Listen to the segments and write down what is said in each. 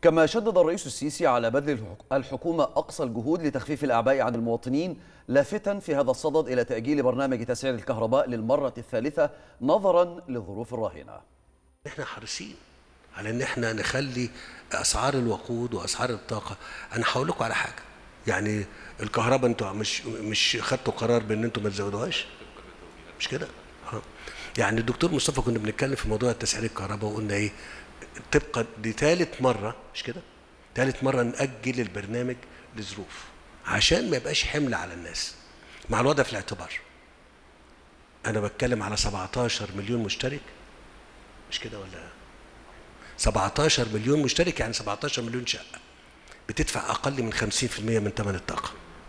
كما شدد الرئيس السيسي على بذل الحكومة أقصى الجهود لتخفيف الأعباء عن المواطنين لافتا في هذا الصدد إلى تأجيل برنامج تسعير الكهرباء للمرة الثالثة نظرا للظروف الراهنة احنا حريصين على ان احنا نخلي اسعار الوقود واسعار الطاقه انا هقول لكم على حاجه يعني الكهرباء انتوا مش مش خدتوا قرار بان انتوا ما تزودوهاش مش كده ها. يعني الدكتور مصطفى كنا بنتكلم في موضوع تسعير الكهرباء وقلنا ايه طبقا دي ثالث مره مش كده ثالث مره ناجل البرنامج لظروف عشان ما يبقاش حمل على الناس مع الوضع في الاعتبار انا بتكلم على 17 مليون مشترك مش كده ولا 17 مليون مشترك يعني 17 مليون شقه بتدفع اقل من 50% من ثمن الطاقه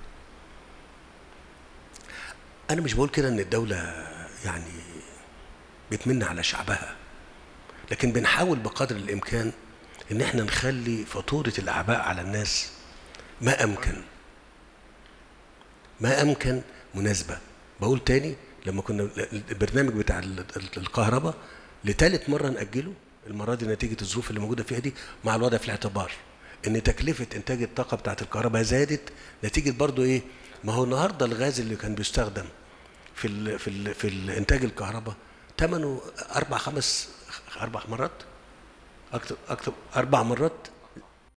انا مش بقول كده ان الدوله يعني بتمن على شعبها لكن بنحاول بقدر الامكان ان احنا نخلي فاتوره الاعباء على الناس ما امكن ما امكن مناسبه بقول تاني لما كنا البرنامج بتاع الكهرباء لثالث مره ناجله المره دي نتيجه الظروف اللي موجوده فيها دي مع الوضع في الاعتبار ان تكلفه انتاج الطاقه بتاعت الكهرباء زادت نتيجه برضو ايه ما هو النهارده الغاز اللي كان بيستخدم في ال في ال في الانتاج الكهرباء ثمنه اربع خمس اربع مرات اكتر اكتر اربع مرات